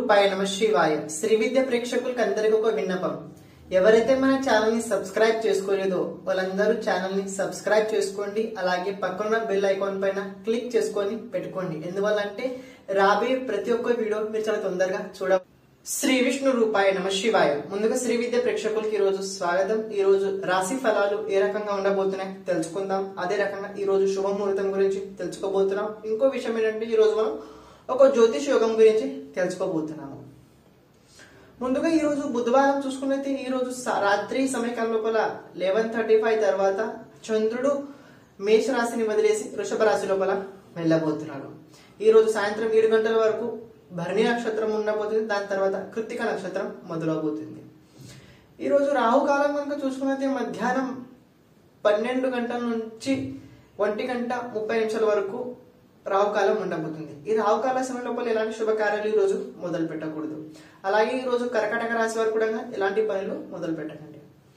రూపాయ నమ శివాయ శ్రీ విద్య ప్రేక్షకులకు అందరికీ ఒక విన్నపం ఎవరైతే మన ఛానల్ ని సబ్స్క్రైబ్ చేసుకోలేదో వాళ్ళందరూ ఛానల్ ని సబ్స్క్రైబ్ చేసుకోండి అలాగే పక్కన బెల్ ఐకాన్ పైన క్లిక్ చేసుకొని పెట్టుకోండి ఎందువల్ల అంటే రాబోయే ప్రతి ఒక్క వీడియో మీరు చాలా తొందరగా చూడ శ్రీ విష్ణు రూపాయ నమ శివాయ ముందుగా శ్రీ విద్య ప్రేక్షకులకి ఈ రోజు స్వాగతం ఈ రోజు రాశి ఫలాలు ఏ రకంగా ఉండబోతున్నాయి తెలుసుకుందాం అదే రకంగా ఈ రోజు శుభముహూర్తం గురించి తెలుసుకోబోతున్నాం ఇంకో విషయం ఏంటంటే ఈ రోజు మనం ఒక జ్యోతిష్ యోగం గురించి తెలుసుకోబోతున్నాము ముందుగా ఈ రోజు బుధవారం చూసుకున్నైతే ఈ రోజు స- రాత్రి సమయకాలం లోపల లెవెన్ థర్టీ ఫైవ్ తర్వాత చంద్రుడు మేష రాశిని వదిలేసి వృషభ రాశి లోపల వెళ్ళబోతున్నాడు ఈ రోజు సాయంత్రం ఏడు గంటల వరకు భరణి నక్షత్రం ఉండబోతుంది దాని తర్వాత కృత్తిక నక్షత్రం మొదలవబోతుంది ఈ రోజు రాహుకాలం కనుక చూసుకున్నైతే మధ్యాహ్నం పన్నెండు గంటల నుంచి ఒంటి గంట ముప్పై నిమిషాల వరకు రాహుకాలం ఉండబోతుంది ఈ రాహుకాల సమయం లోపల ఎలాంటి శుభకార్యాలు ఈ రోజు మొదలు పెట్టకూడదు అలాగే ఈ రోజు కర్కాటక రాశి వారు కూడా ఎలాంటి పనులు మొదలు పెట్టకండి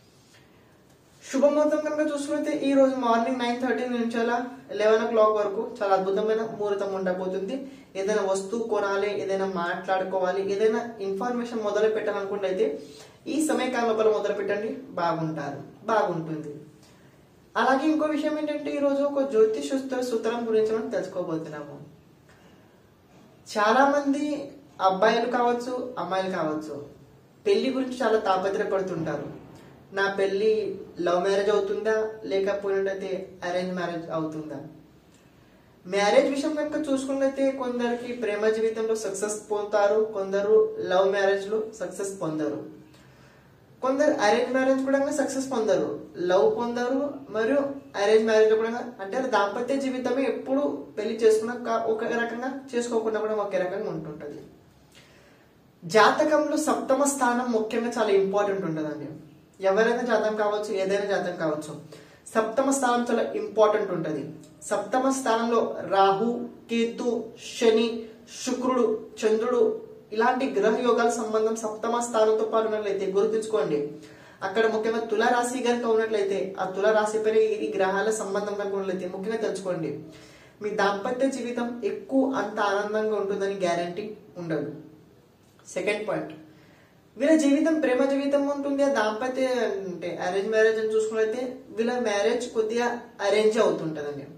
శుభముహూర్తం కనుక చూసుకుంటే ఈ రోజు మార్నింగ్ నైన్ థర్టీ నుంచి లెవెన్ ఓ క్లాక్ వరకు చాలా అద్భుతమైన ముహూర్తం ఉండబోతుంది ఏదైనా వస్తువు కొనాలి ఏదైనా మాట్లాడుకోవాలి ఏదైనా ఇన్ఫర్మేషన్ మొదలు పెట్టాలనుకుంటే అయితే ఈ సమయకాలం లోపల మొదలు పెట్టండి బాగుంటారు బాగుంటుంది అలాగే ఇంకో విషయం ఏంటంటే ఈ రోజు ఒక జ్యోతిష్ సూత్ర సూత్రం గురించి మనం తెలుసుకోబోతున్నాము చాలా మంది అబ్బాయిలు కావచ్చు అమ్మాయిలు కావచ్చు పెళ్లి గురించి చాలా తాపత్రయపడుతుంటారు నా పెళ్లి లవ్ మ్యారేజ్ అవుతుందా లేకపోయినట్టయితే అరేంజ్ మ్యారేజ్ అవుతుందా మ్యారేజ్ విషయం కనుక చూసుకున్నట్లయితే కొందరికి ప్రేమ జీవితంలో సక్సెస్ పొందుతారు కొందరు లవ్ మ్యారేజ్ లో సక్సెస్ పొందరు కొందరు అరేంజ్ మ్యారేజ్ కూడా సక్సెస్ పొందరు లవ్ పొందరు మరియు అరేంజ్ మ్యారేజ్ లో కూడా అంటే దాంపత్య జీవితమే ఎప్పుడు పెళ్లి చేసుకున్న కా- ఒక రకంగా చేసుకోకుండా కూడా ఒకే రకంగా ఉంటుంటది జాతకంలో సప్తమ స్థానం ముఖ్యంగా చాలా ఇంపార్టెంట్ ఉంటుందండి ఎవరైనా జాతకం కావచ్చు ఏదైనా జాతకం కావచ్చు సప్తమ స్థానం చాలా ఇంపార్టెంట్ ఉంటది సప్తమ స్థానంలో రాహు కేతు శని శుక్రుడు చంద్రుడు ఇలాంటి గ్రహ యోగాల సంబంధం సప్తమ స్థానంతో పాటు ఉన్నట్లయితే గుర్తుంచుకోండి అక్కడ ముఖ్యంగా తుల రాశి కనుక ఉన్నట్లయితే ఆ తుల రాశి పైన ఈ గ్రహాల సంబంధం కనుక ఉన్నట్లయితే ముఖ్యంగా తెలుసుకోండి మీ దాంపత్య జీవితం ఎక్కువ అంత ఆనందంగా ఉంటుందని గ్యారంటీ ఉండదు సెకండ్ పాయింట్ వీళ్ళ జీవితం ప్రేమ జీవితం ఉంటుంది ఆ దాంపత్య అంటే అరేంజ్ మ్యారేజ్ అని చూసుకున్నైతే వీళ్ళ మ్యారేజ్ కొద్దిగా అరేంజ్ అవుతుంటదండి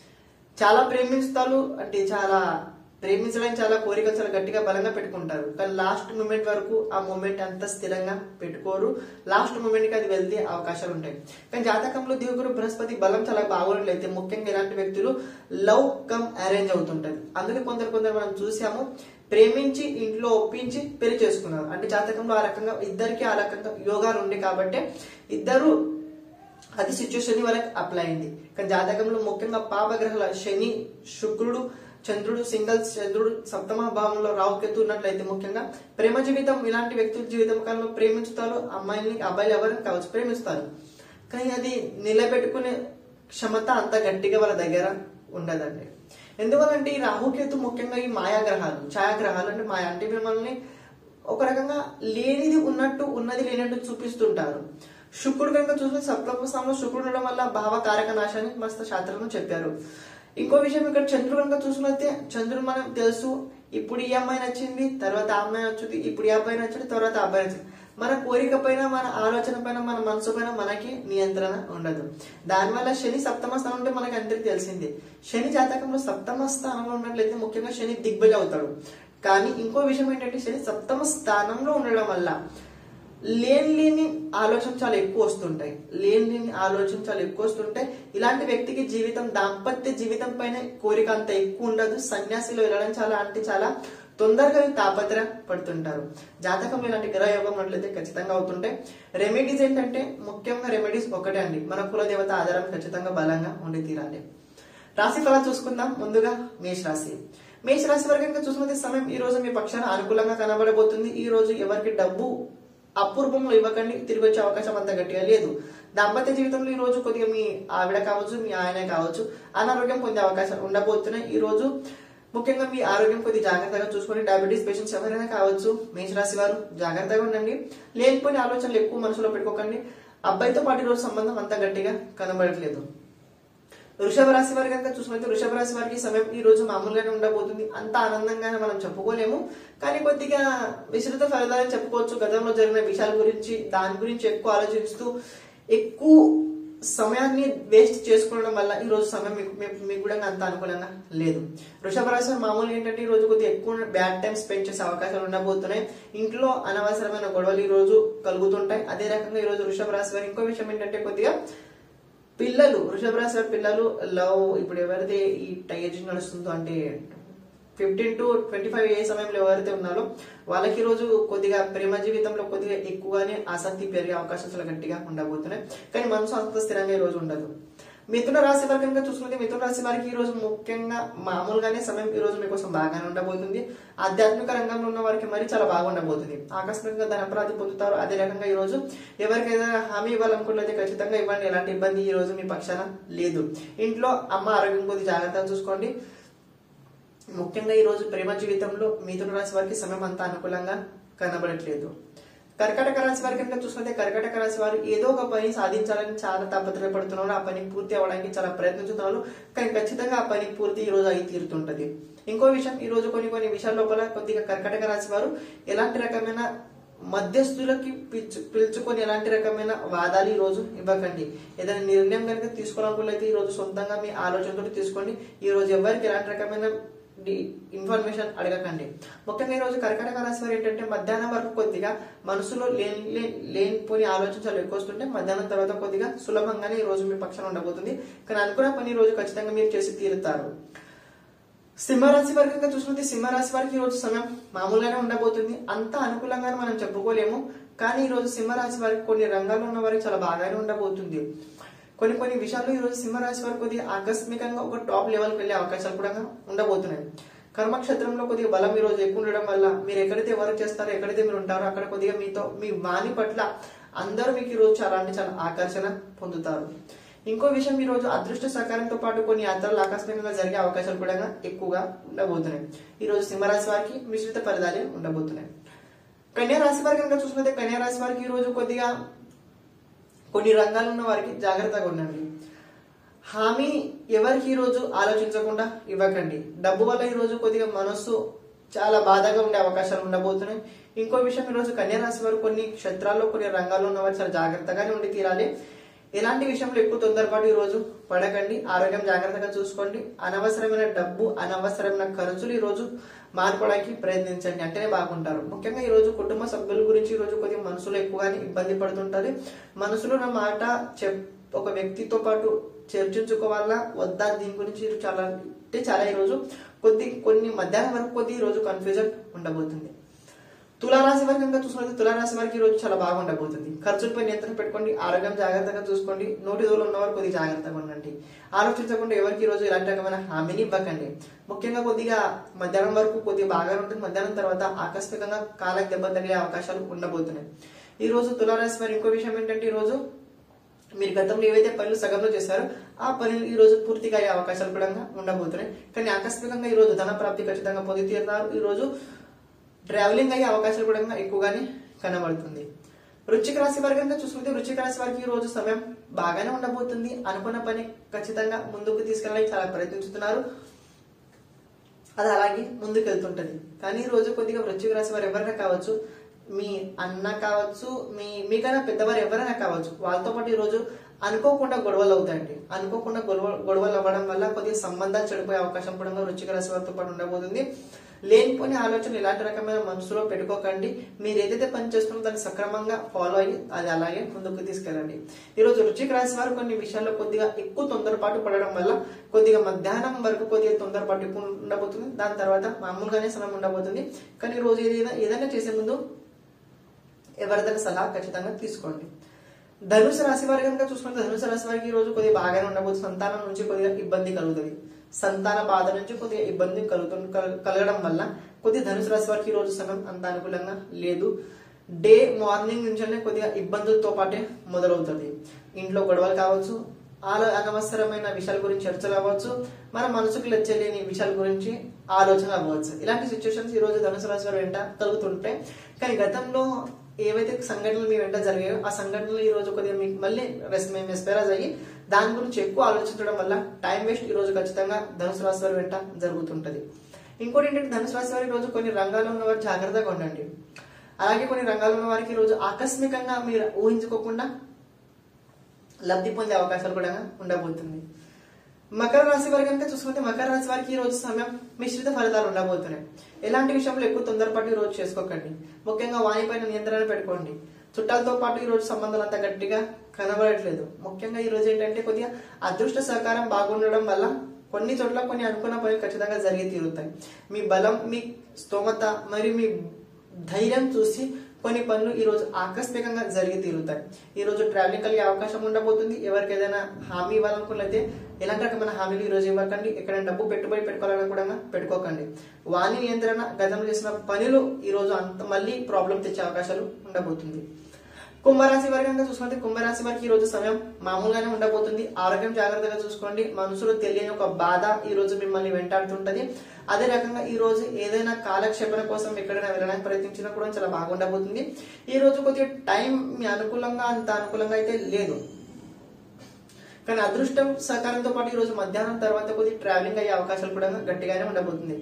చాలా ప్రేమిస్తారు అంటే చాలా ప్రేమించడానికి చాలా కోరికలు చాలా గట్టిగా బలంగా పెట్టుకుంటారు కానీ లాస్ట్ మూమెంట్ వరకు ఆ మూమెంట్ అంత స్థిరంగా పెట్టుకోరు లాస్ట్ మూమెంట్ కి అది వెళ్తే అవకాశాలు ఉంటాయి కానీ జాతకంలో దేవుగురు బృహస్పతి బలం చాలా బాగున్నట్లయితే ముఖ్యంగా ఇలాంటి వ్యక్తులు లవ్ కమ్ అరేంజ్ అవుతుంటది అందుకే కొందరు కొందరు మనం చూసాము ప్రేమించి ఇంట్లో ఒప్పించి పెళ్లి చేసుకున్నారు అంటే జాతకంలో ఆ రకంగా ఇద్దరికి ఆ రకంగా యోగాలు ఉండే కాబట్టి ఇద్దరు అది సిచ్యువేషన్ వాళ్ళకి అప్లై అయింది కానీ జాతకంలో ముఖ్యంగా పాపగ్రహాల శని శుక్రుడు చంద్రుడు సింగల్స్ చంద్రుడు సప్తమ భావంలో రావుకెత్తు ఉన్నట్లయితే ముఖ్యంగా ప్రేమ జీవితం ఇలాంటి వ్యక్తుల జీవితం కాలంలో ప్రేమించుతారు అమ్మాయిని అబ్బాయిలు ఎవరైనా కావచ్చు ప్రేమిస్తారు కానీ అది నిలబెట్టుకునే క్షమత అంత గట్టిగా వాళ్ళ దగ్గర ఉండదండి ఎందువల్లంటే ఈ రాహుకేతు ముఖ్యంగా ఈ మాయాగ్రహాలు ఛాయాగ్రహాలు అంటే మాయా అంటే మిమ్మల్ని ఒక రకంగా లేనిది ఉన్నట్టు ఉన్నది లేనట్టు చూపిస్తుంటారు శుక్రుడు కనుక చూస్తే సప్తమ స్థానంలో శుక్రుడు ఉండడం వల్ల భావ కారక నాశాన్ని మస్తు శాస్త్రంలో చెప్పారు ఇంకో విషయం ఇక్కడ చంద్రుడు కనుక చూసినట్లయితే చంద్రుడు మనం తెలుసు ఇప్పుడు ఈ అమ్మాయి నచ్చింది తర్వాత ఆ అమ్మాయి నచ్చుంది ఇప్పుడు ఈ అబ్బాయి నచ్చింది తర్వాత ఆ అబ్బాయి నచ్చింది మన కోరిక పైన మన ఆలోచన పైన మన మనసు పైన మనకి నియంత్రణ ఉండదు దానివల్ల శని సప్తమ స్థానం అంటే మనకి అందరికి తెలిసింది శని జాతకంలో సప్తమ స్థానంలో ఉన్నట్లయితే ముఖ్యంగా శని దిగ్బలి అవుతాడు కానీ ఇంకో విషయం ఏంటంటే శని సప్తమ స్థానంలో ఉండడం వల్ల లేని లేని ఆలోచన చాలా ఎక్కువ వస్తుంటాయి లేని లేని ఆలోచన చాలా ఎక్కువ వస్తుంటాయి ఇలాంటి వ్యక్తికి జీవితం దాంపత్య జీవితం పైన కోరిక అంత ఎక్కువ ఉండదు సన్యాసిలో వెళ్ళడం చాలా అంటే చాలా తొందరగా తాపత్ర పడుతుంటారు జాతకంలో ఇలాంటి గ్రహ యోగం ఉన్నట్లయితే ఖచ్చితంగా అవుతుంటాయి రెమెడీస్ ఏంటంటే ముఖ్యంగా రెమెడీస్ ఒకటే అండి మన కుల దేవత ఆధారం ఖచ్చితంగా బలంగా ఉండి తీరాలి రాశి ఫలాలు చూసుకుందాం ముందుగా మేష రాశి మేష రాశి వరకు కనుక చూసుకుంటే సమయం ఈ రోజు మీ పక్షాన అనుకూలంగా కనబడబోతుంది ఈ రోజు ఎవరికి డబ్బు అపూర్వంలో ఇవ్వకండి తిరిగి వచ్చే అవకాశం అంత గట్టిగా లేదు దాంపత్య జీవితంలో ఈ రోజు కొద్దిగా మీ ఆవిడ కావచ్చు మీ ఆయన కావచ్చు అనారోగ్యం పొందే అవకాశాలు ఉండబోతున్నాయి ఈ రోజు ముఖ్యంగా మీ ఆరోగ్యం కొద్ది జాగ్రత్తగా చూసుకొని డయాబెటీస్ పేషెంట్స్ ఎవరైనా కావచ్చు మేషరాశి వారు జాగ్రత్తగా ఉండండి లేనిపోయిన ఆలోచనలు ఎక్కువ మనసులో పెట్టుకోకండి అబ్బాయితో పాటు ఈ రోజు సంబంధం అంత గట్టిగా కనబడట్లేదు వృషభ రాశి వారి కనుక చూసుకుంటే వృషభ రాశి వారికి ఈ సమయం ఈ రోజు మామూలుగానే ఉండబోతుంది అంత ఆనందంగానే మనం చెప్పుకోలేము కానీ కొద్దిగా విస్తృత ఫలితాలు చెప్పుకోవచ్చు గతంలో జరిగిన విషయాల గురించి దాని గురించి ఎక్కువ ఆలోచిస్తూ ఎక్కువ సమయాన్ని వేస్ట్ చేసుకోవడం వల్ల ఈ రోజు సమయం మీకు మీకు- మీకు కూడా అంత అనుకూలంగా లేదు వృషభ రాశి వారు మామూలుగా ఏంటంటే ఈ రోజు కొద్దిగా ఎక్కువ బ్యాడ్ టైం స్పెండ్ చేసే అవకాశాలు ఉండబోతున్నాయి ఇంట్లో అనవసరమైన గొడవలు ఈ రోజు కలుగుతుంటాయి అదే రకంగా ఈ రోజు వృషభ రాశి వారి ఇంకో విషయం ఏంటంటే కొద్దిగా పిల్లలు వృషభ రాశి వారి పిల్లలు లవ్ ఇప్పుడు ఎవరైతే ఈ ఏజ్ నడుస్తుందో అంటే ఫిఫ్టీన్ టు ట్వంటీ ఫైవ్ ఏ సమయంలో ఎవరైతే ఉన్నారో వాళ్ళకి ఈ రోజు కొద్దిగా ప్రేమ జీవితంలో కొద్దిగా ఎక్కువగానే ఆసక్తి పెరిగే అవకాశాలు చాలా గట్టిగా ఉండబోతున్నాయి కానీ మనసు అంత స్థిరంగా ఈ రోజు ఉండదు మిథున రాశి వారి కనుక చూసుకుంటే మిథున రాశి వారికి ఈ రోజు ముఖ్యంగా మామూలుగానే సమయం ఈ రోజు మీకోసం బాగానే ఉండబోతుంది ఆధ్యాత్మిక రంగంలో ఉన్న వారికి మరి చాలా బాగా ఉండబోతుంది ఆకస్మికంగా ధన అపరాధి పొందుతారు అదే రకంగా ఈ రోజు ఎవరికైనా హామీ ఇవ్వాలనుకున్నది ఖచ్చితంగా ఇవ్వండి ఎలాంటి ఇబ్బంది ఈ రోజు మీ పక్షాన లేదు ఇంట్లో అమ్మ ఆరోగ్యం కొద్ది జాగ్రత్తగా చూసుకోండి ముఖ్యంగా ఈ రోజు ప్రేమ జీవితంలో మిథున రాశి వారికి సమయం అంత అనుకూలంగా కనబడట్లేదు కర్కటక రాశి వారి కనుక చూసుకుంటే కర్కటక రాశి వారు ఏదో ఒక పని సాధించాలని చాలా తాపత్రయపడుతున్నారు ఆ పని పూర్తి అవ్వడానికి చాలా ప్రయత్నిస్తున్నారు కానీ ఖచ్చితంగా ఆ పని పూర్తి ఈ రోజు అయి తీరుతుంటది ఇంకో విషయం ఈ రోజు కొన్ని కొన్ని విషయాల లోపల కొద్దిగా కర్కటక రాశి వారు ఎలాంటి రకమైన మధ్యస్థులకి పిలుచు పిలుచుకొని ఎలాంటి రకమైన వాదాలు ఈ రోజు ఇవ్వకండి ఏదైనా నిర్ణయం కనుక తీసుకోవాలనుకున్నట్లయితే ఈ రోజు సొంతంగా మీ ఆలోచనతో తీసుకోండి ఈ రోజు ఎవరికి ఎలాంటి రకమైన ఇన్ఫర్మేషన్ అడగకండి ముఖ్యంగా ఈ రోజు కర్కాటక రాశి వారు ఏంటంటే మధ్యాహ్నం వరకు కొద్దిగా మనసులో లేని లే- లేనిపోని ఆలోచించాలు ఎక్కువ వస్తుంటే మధ్యాహ్నం తర్వాత కొద్దిగా సులభంగానే ఈ రోజు మీ పక్షాన ఉండబోతుంది కానీ అనుకున్న పని ఈ రోజు ఖచ్చితంగా మీరు చేసి తీరుతారు సింహరాశి వారి కనుక చూసుకుంటే సింహరాశి వారికి ఈ రోజు సమయం మామూలుగానే ఉండబోతుంది అంత అనుకూలంగానే మనం చెప్పుకోలేము కానీ ఈ రోజు సింహరాశి వారికి కొన్ని రంగాల్లో ఉన్న వారికి చాలా బాగానే ఉండబోతుంది కొన్ని కొన్ని విషయాల్లో ఈ రోజు సింహరాశి వారికి కొద్దిగా ఆకస్మికంగా ఒక టాప్ లెవెల్కి వెళ్ళే అవకాశాలు కూడా ఉండబోతున్నాయి కర్మక్షేత్రంలో కొద్దిగా బలం ఈ రోజు ఎక్కువ ఉండడం వల్ల మీరు ఎక్కడైతే వర్క్ చేస్తారో ఎక్కడైతే మీరు ఉంటారో అక్కడ కొద్దిగా మీతో మీ వాణి పట్ల అందరూ మీకు ఈ రోజు చాలా అంటే చాలా ఆకర్షణ పొందుతారు ఇంకో విషయం ఈ రోజు అదృష్ట సహకారంతో పాటు కొన్ని యాత్రలు ఆకస్మికంగా జరిగే అవకాశాలు కూడా ఎక్కువగా ఉండబోతున్నాయి ఈ రోజు సింహరాశి వారికి మిశ్రిత ఫలితాలే ఉండబోతున్నాయి కన్యా రాశి వారికి కనుక చూసుకుంటే కన్యా రాశి వారికి ఈ రోజు కొద్దిగా కొన్ని రంగాలు ఉన్న వారికి జాగ్రత్తగా ఉండండి హామీ ఎవరికి ఈ రోజు ఆలోచించకుండా ఇవ్వకండి డబ్బు వల్ల ఈ రోజు కొద్దిగా మనస్సు చాలా బాధగా ఉండే అవకాశాలు ఉండబోతున్నాయి ఇంకో విషయం ఈ రోజు కన్యా రాశి వారు కొన్ని క్షేత్రాల్లో కొన్ని రంగాల్లో ఉన్నవారు చాలా జాగ్రత్తగానే ఉండి తీరాలి ఎలాంటి విషయంలో ఎక్కువ తొందరపాటు ఈ రోజు పడకండి ఆరోగ్యం జాగ్రత్తగా చూసుకోండి అనవసరమైన డబ్బు అనవసరమైన ఖర్చులు ఈ రోజు మార్పడానికి ప్రయత్నించండి అంటేనే బాగుంటారు ముఖ్యంగా ఈ రోజు కుటుంబ సభ్యుల గురించి ఈ రోజు కొద్దిగా మనసులో ఎక్కువగానే ఇబ్బంది పడుతుంటది మనసులో నా మాట చెప్ ఒక వ్యక్తితో పాటు చర్చించుకోవాలా వద్దా దీని గురించి చాలా అంటే చాలా ఈ రోజు కొద్ది కొన్ని మధ్యాహ్నం వరకు కొద్ది ఈ రోజు కన్ఫ్యూజన్ ఉండబోతుంది తులారాశి వారికి కనుక చూసుకుంటే తులారాశి వారికి ఈ రోజు చాలా బాగుండబోతుంది ఖర్చులపై నియంత్రణ పెట్టుకోండి ఆరోగ్యం జాగ్రత్తగా చూసుకోండి నోటి దూరం ఉన్నవారు కొద్దిగా జాగ్రత్తగా ఉండండి ఆలోచించకుండా ఎవరికి ఈ రోజు ఇలాంటి రకమైన హామీని ఇవ్వకండి ముఖ్యంగా కొద్దిగా మధ్యాహ్నం వరకు కొద్దిగా బాగా ఉంటుంది మధ్యాహ్నం తర్వాత ఆకస్మికంగా కాలకు దెబ్బ తగిలే అవకాశాలు ఉండబోతున్నాయి ఈ రోజు తులారాశి వారి ఇంకో విషయం ఏంటంటే ఈ రోజు మీరు గతంలో ఏవైతే పనులు సగంలో చేశారో ఆ పనులు ఈ రోజు పూర్తిగా అయ్యే అవకాశాలు కూడా ఉండబోతున్నాయి కానీ ఆకస్మికంగా ఈ రోజు ధన ప్రాప్తి ఖచ్చితంగా పొంది తీరుతారు ఈ రోజు ట్రావెలింగ్ అయ్యే అవకాశాలు కూడా ఎక్కువగానే కనబడుతుంది వృశ్చిక రాశి వారి కనుక చూసుకుంటే వృశ్చిక రాశి వారికి ఈ రోజు సమయం బాగానే ఉండబోతుంది అనుకున్న పని ఖచ్చితంగా ముందుకు తీసుకెళ్ళడానికి చాలా ప్రయత్నిస్తున్నారు అది అలాగే ముందుకు వెళ్తుంటది కానీ ఈ రోజు కొద్దిగా వృశ్చిక రాశి వారు ఎవరైనా కావచ్చు మీ అన్న కావచ్చు మీ మీకైనా పెద్దవారు ఎవరైనా కావచ్చు వాళ్ళతో పాటు ఈ రోజు అనుకోకుండా గొడవలు అవుతాయండి అనుకోకుండా గొడవ గొడవలు అవ్వడం వల్ల కొద్దిగా సంబంధాలు చెడిపోయే అవకాశం కూడా వృశ్చిక రాశి వారితో పాటు ఉండబోతుంది లేనిపోని ఆలోచన ఇలాంటి రకమైన మనసులో పెట్టుకోకండి మీరు ఏదైతే పని చేస్తున్నారో దాన్ని సక్రమంగా ఫాలో అయ్యి అది అలాగే ముందుకు తీసుకెళ్ళండి ఈ రోజు రుచిక రాశి వారు కొన్ని విషయాల్లో కొద్దిగా ఎక్కువ తొందరపాటు పడడం వల్ల కొద్దిగా మధ్యాహ్నం వరకు కొద్దిగా తొందరపాటు ఎక్కువ ఉండబోతుంది దాని తర్వాత మామూలుగానే సమయం ఉండబోతుంది కానీ ఈ రోజు ఏదైనా ఏదైనా చేసే ముందు ఎవరిదైనా సలహా ఖచ్చితంగా తీసుకోండి ధనుసు రాశి వారి కనుక చూసుకుంటే ధనుసు రాశి వారికి ఈ రోజు కొద్దిగా బాగానే ఉండబోతుంది సంతానం నుంచి కొద్దిగా ఇబ్బంది కలుగుతుంది సంతాన బాధ నుంచి కొద్దిగా ఇబ్బంది కలుగుతు కల- కలగడం వల్ల కొద్దిగా ధనుసు రాశి వారికి ఈ రోజు సమయం అంత అనుకూలంగా లేదు డే మార్నింగ్ నుంచే కొద్దిగా ఇబ్బందులతో పాటే మొదలవుతుంది ఇంట్లో గొడవలు కావచ్చు ఆలో అనవసరమైన విషయాల గురించి చర్చలు అవ్వచ్చు మన మనసుకు లెచ్చలేని విషయాల గురించి ఆలోచన అవ్వచ్చు ఇలాంటి సిచ్యువేషన్స్ ఈ రోజు ధనుసు రాశి వారి వెంట కలుగుతుంటాయి కానీ గతంలో ఏవైతే సంఘటనలు మీ వెంట జరిగాయో ఆ సంఘటనలు ఈ రోజు కొద్దిగా మీకు మళ్ళీ రెస్ మేము ఎస్పెరాజ్ అయ్యి దాని గురించి ఎక్కువ ఆలోచించడం వల్ల టైం వేస్ట్ ఈ రోజు ఖచ్చితంగా ధనుసు రాశి వారి వెంట జరుగుతుంటది ఇంకోటి ఏంటంటే ధనుసు రాశి వారి ఈ రోజు కొన్ని రంగాల్లో ఉన్న వారు జాగ్రత్తగా ఉండండి అలాగే కొన్ని రంగాల్లో ఉన్న వారికి ఈ రోజు ఆకస్మికంగా మీరు ఊహించుకోకుండా లబ్ధి పొందే అవకాశాలు కూడా ఉండబోతుంది మకర రాశి వారి కనుక చూసుకుంటే మకర రాశి వారికి ఈ రోజు సమయం మిశ్రిత ఫలితాలు ఉండబోతున్నాయి ఎలాంటి విషయంలో ఎక్కువ తొందరపాటు ఈ రోజు చేసుకోకండి ముఖ్యంగా వాణి పైన నియంత్రణ పెట్టుకోండి చుట్టాలతో పాటు ఈ రోజు సంబంధాలు అంత గట్టిగా కనబడట్లేదు ముఖ్యంగా ఈ రోజు ఏంటంటే కొద్దిగా అదృష్ట సహకారం బాగుండడం వల్ల కొన్ని చోట్ల కొన్ని అనుకున్న పనులు ఖచ్చితంగా జరిగి తీరుతాయి మీ బలం మీ స్తోమత మరియు మీ ధైర్యం చూసి కొన్ని పనులు ఈ రోజు ఆకస్మికంగా జరిగి తీరుతాయి ఈ రోజు ట్రావెలింగ్ కలిగే అవకాశం ఉండబోతుంది ఎవరికి ఏదైనా హామీ ఇవ్వాలనుకున్నట్లయితే ఎలాంటి రకమైన హామీలు ఈ రోజు ఇవ్వకండి ఎక్కడైనా డబ్బు పెట్టుబడి పెట్టుకోవాలని కూడా పెట్టుకోకండి వాణి నియంత్రణ గతంలో చేసిన పనులు ఈ రోజు అంత మళ్ళీ ప్రాబ్లం తెచ్చే అవకాశాలు ఉండబోతుంది కుంభరాశి వారి కనుక చూసుకుంటే కుంభరాశి వారికి ఈ రోజు సమయం మామూలుగానే ఉండబోతుంది ఆరోగ్యం జాగ్రత్తగా చూసుకోండి మనసులో తెలియని ఒక బాధ ఈ రోజు మిమ్మల్ని వెంటాడుతుంటది అదే రకంగా ఈ రోజు ఏదైనా కాలక్షేపణ కోసం ఎక్కడైనా వెళ్ళడానికి ప్రయత్నించినా కూడా చాలా బాగుండబోతుంది ఈ రోజు కొద్దిగా టైం మీ అనుకూలంగా అంత అనుకూలంగా అయితే లేదు కానీ అదృష్టం సహకారంతో పాటు ఈ రోజు మధ్యాహ్నం తర్వాత కొద్దిగా ట్రావెలింగ్ అయ్యే అవకాశాలు కూడా గట్టిగానే ఉండబోతుంది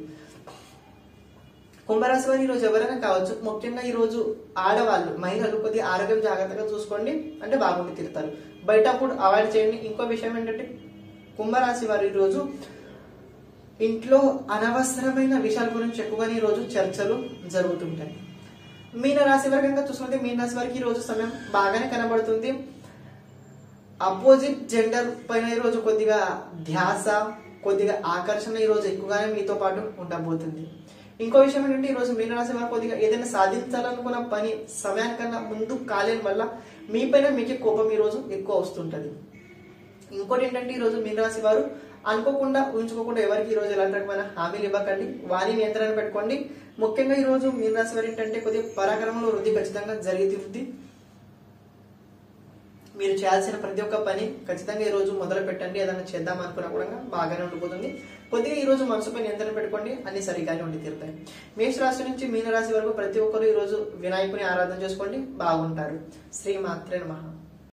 కుంభరాశి వారు ఈ రోజు ఎవరైనా కావచ్చు ముఖ్యంగా ఈ రోజు ఆడవాళ్ళు మహిళలు కొద్దిగా ఆరోగ్యం జాగ్రత్తగా చూసుకోండి అంటే బాగుండి తిరుగుతారు బయట అప్పుడు అవాయిడ్ చేయండి ఇంకో విషయం ఏంటంటే కుంభరాశి వారు ఈ రోజు ఇంట్లో అనవసరమైన విషయాల గురించి ఎక్కువగా ఈ రోజు చర్చలు జరుగుతుంటాయి మీన రాశి వారి కనుక చూసుకుంటే మీన రాశి వారికి ఈ రోజు సమయం బాగానే కనబడుతుంది అపోజిట్ జెండర్ పైన ఈ రోజు కొద్దిగా ధ్యాస కొద్దిగా ఆకర్షణ ఈ రోజు ఎక్కువగానే మీతో పాటు ఉండబోతుంది ఇంకో విషయం ఏంటంటే ఈ రోజు మీనరాశి వారు కొద్దిగా ఏదైనా సాధించాలనుకున్న పని సమయానికన్నా ముందు కాలేని వల్ల మీ పైన మీకే కోపం ఈ రోజు ఎక్కువ వస్తుంటది ఇంకోటి ఏంటంటే ఈ రోజు మీనరాశి వారు అనుకోకుండా ఊహించుకోకుండా ఎవరికి ఈ రోజు ఎలాంటి రకమైన హామీలు ఇవ్వకండి వారి నియంత్రణ పెట్టుకోండి ముఖ్యంగా ఈ రోజు మీనరాశి వారు ఏంటంటే కొద్దిగా పరాక్రమంలో వృద్ధి ఖచ్చితంగా జరిగి తీరుద్ది మీరు చేయాల్సిన ప్రతి ఒక్క పని ఖచ్చితంగా ఈ రోజు మొదలు పెట్టండి ఏదైనా చేద్దాం అనుకున్నా కూడా బాగానే ఉండిపోతుంది కొద్దిగా ఈ రోజు మనసుపై నియంత్రణ పెట్టుకోండి అన్ని సరిగానే ఉండి తీరుతాయి మేష రాశి నుంచి మీన రాశి వరకు ప్రతి ఒక్కరు ఈ రోజు వినాయకుని ఆరాధన చేసుకోండి బాగుంటారు శ్రీ మాత్రే నమః